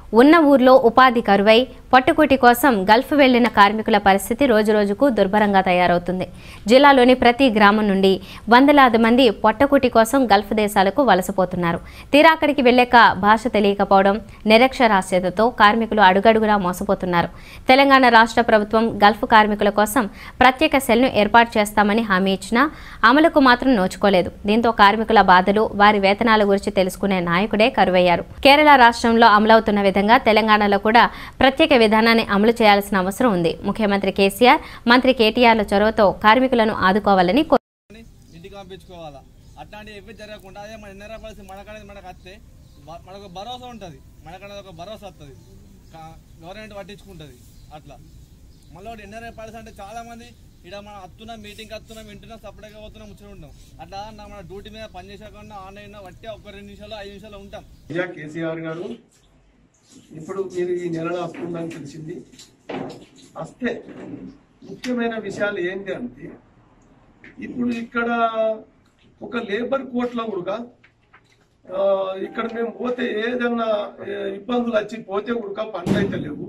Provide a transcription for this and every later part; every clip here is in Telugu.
ఉన్న ఊర్లో ఉపాధి కరువై పట్టుకుటి కోసం గల్ఫ్ వెళ్లిన కార్మికుల పరిస్థితి రోజురోజుకు దుర్భరంగా తయారవుతుంది జిల్లాలోని ప్రతి గ్రామం నుండి వందలాది మంది పొట్టకుటి కోసం గల్ఫ్ దేశాలకు వలసపోతున్నారు తీరా అక్కడికి వెళ్ళాక భాష తెలియకపోవడం నిరక్షరాస్యతతో కార్మికులు అడుగడుగునా మోసపోతున్నారు తెలంగాణ రాష్ట్ర ప్రభుత్వం గల్ఫ్ కార్మికుల కోసం ప్రత్యేక సెల్ను ఏర్పాటు చేస్తామని హామీ ఇచ్చినా అమలుకు మాత్రం నోచుకోలేదు దీంతో కార్మికుల బాధలు వారి వేతనాల గురించి తెలుసుకునే నాయకుడే కరువయ్యారు కేరళ రాష్ట్రంలో అమలవుతున్న విధంగా తెలంగాణలో కూడా ప్రత్యేక విధానాన్ని అమలు చేయాల్సిన అవసరం ఉంది ముఖ్యమంత్రి కేసీఆర్ మంత్రి కేటీఆర్ల చొరవతో కార్మికులను ఆదుకోవాలని కోరారు. అని ఇంటికి పంపించుకోవాలా అట్లాంటివి ఎవ్వి జరగకుండా అదే మన ఎన్నర పరిస్థితి మనకనేది మనకు వస్తే బ- మనకు భరోసా ఉంటుంది మనకనేది ఒక భరోసా వస్తుంది గవర్నమెంట్ పట్టించుకుంటుంది అట్లా మళ్ళీ ఒకటి ఎన్ఆర్ఐ పాలసీ అంటే చాలా మంది ఇక్కడ మనం వస్తున్నాం మీటింగ్ వస్తున్నాం వింటున్నాం సపరేట్గా పోతున్నాం ముచ్చట ఉంటాం అట్లా నా మన డ్యూటీ మీద పని చేసాకుండా ఆన్లైన్ వట్టి ఒక రెండు నిమిషాలు ఐదు నిమిషాలు ఉంటాం నిజా కేసీఆర్ గారు ఇప్పుడు మీరు ఈ నెలలో వస్తుందని తెలిసింది వస్తే ముఖ్యమైన విషయాలు ఏంటి అంటే ఇప్పుడు ఇక్కడ ఒక లేబర్ కోర్టులో కూడా ఆ, ఇక్కడ మేము పోతే ఏదన్నా ఏ, ఇబ్బందులు వచ్చి పోతే కూడా పనులు అయితే లేవు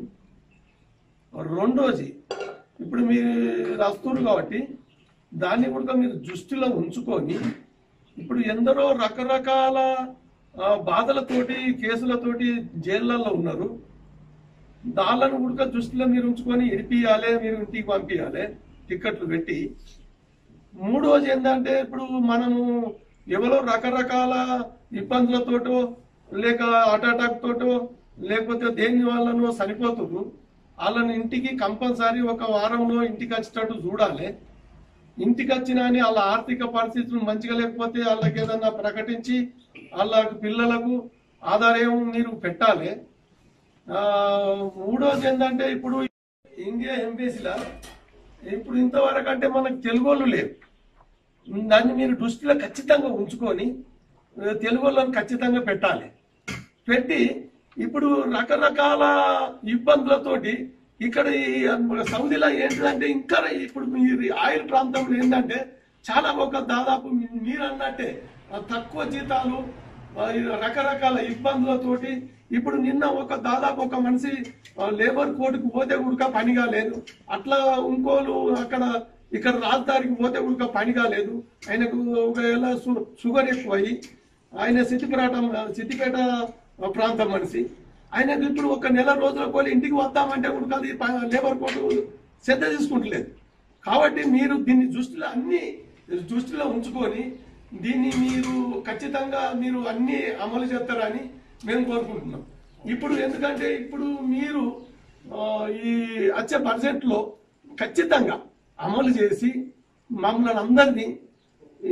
రెండోది ఇప్పుడు మీరు వస్తున్నారు కాబట్టి దాన్ని కూడా మీరు దృష్టిలో ఉంచుకొని ఇప్పుడు ఎందరో రకరకాల ఆ, బాధలతోటి కేసులతోటి జైళ్ళల్లో ఉన్నారు దాళ్ళను కూడా దృష్టిలో మీరు ఉంచుకొని ఇడిపియాలి మీరు ఇంటికి పంపించాలి టిక్కెట్లు పెట్టి మూడోది ఏంటంటే ఇప్పుడు మనము ఎవరో రకరకాల ఇబ్బందులతోటో లేక హార్ట్ అటాక్ తోటో లేకపోతే దేని వల్లనో చనిపోతున్నారు వాళ్ళని ఇంటికి కంపల్సరీ ఒక వారంలో ఇంటికి వచ్చేటట్టు చూడాలి ఇంటికి వచ్చినా అని వాళ్ళ ఆర్థిక పరిస్థితులు మంచిగా లేకపోతే వాళ్ళకి ఏదన్నా ప్రకటించి వాళ్ళ పిల్లలకు ఆధారం మీరు పెట్టాలి ఆ, మూడోది ఏంటంటే ఇప్పుడు ఇండియా ఎంబీసీలా ఇప్పుడు ఇంతవరకు అంటే మనకు తెలుగు వాళ్ళు లేరు దాన్ని మీరు దృష్టిలో ఖచ్చితంగా ఉంచుకొని ఆ, తెలుగు వాళ్ళని ఖచ్చితంగా పెట్టాలి పెట్టి ఇప్పుడు రకరకాల ఇబ్బందులతోటి ఇక్కడ ఈ సౌదీలో ఏంటంటే ఇంకా ఇప్పుడు మీరు ఆయిల్ ప్రాంతంలో ఏంటంటే చాలా ఒక దాదాపు మీరు అన్నట్టే ఆ, తక్కువ జీతాలు ఆ, ఈ రకరకాల ఇబ్బందులతోటి ఇప్పుడు నిన్న ఒక దాదాపు ఒక మనిషి ఆ, లేబర్ కోర్టుకు పోతే కూడా పని కాలేదు అట్లా ఇంకోలు అక్కడ ఇక్కడ రాజధానికి పోతే కూడా పని కాలేదు ఆయనకు ఒకవేళ సు- షుగర్ ఎక్కువయ్యి ఆయన సిద్దిపేట సిద్దిపేట ప్రాంతం మనిషి ఆయనకు ఇప్పుడు ఒక నెల రోజుల పోలి ఇంటికి వద్దామంటే కూడా అది ప- లేబర్ కోర్టు శ్రద్ధ తీసుకుంటలేదు కాబట్టి మీరు దీన్ని దృష్టిలో అన్ని దృష్టిలో ఉంచుకొని దీన్ని మీరు ఖచ్చితంగా మీరు అన్ని అమలు చేస్తారని మేము కోరుకుంటున్నాం ఇప్పుడు ఎందుకంటే ఇప్పుడు మీరు ఆ, ఈ వచ్చే బడ్జెట్ లో ఖచ్చితంగా అమలు చేసి మమ్మల్ని అందరినీ ఈ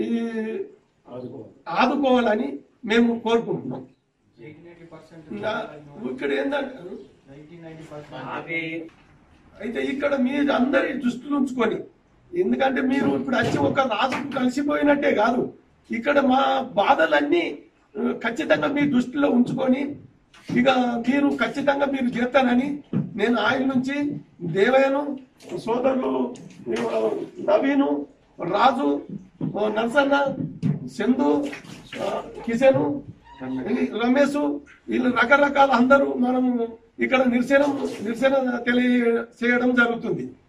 ఆదుకోవాలని మేము కోరుకుంటున్నాం నా- ఇక్కడ ఏంటంటే అయితే ఇక్కడ మీరు అందరి దృష్టిలో ఉంచుకొని ఎందుకంటే మీరు ఇప్పుడు వచ్చి ఒక రాజుకు కలిసిపోయినట్టే కాదు ఇక్కడ మా బాధలన్నీ ఆ, ఖచ్చితంగా మీ దృష్టిలో ఉంచుకొని ఇక మీరు ఖచ్చితంగా మీరు చేస్తారని నేను ఆయన నుంచి దేవయ్యను సోదరులు ఆ, నవీను రాజు ఆ, నరసన్న చందు ఆ, కిషను రమేష్ వీళ్ళు రకరకాల అందరూ మనము ఇక్కడ నిరసన నిరసన తెలియ చేయడం జరుగుతుంది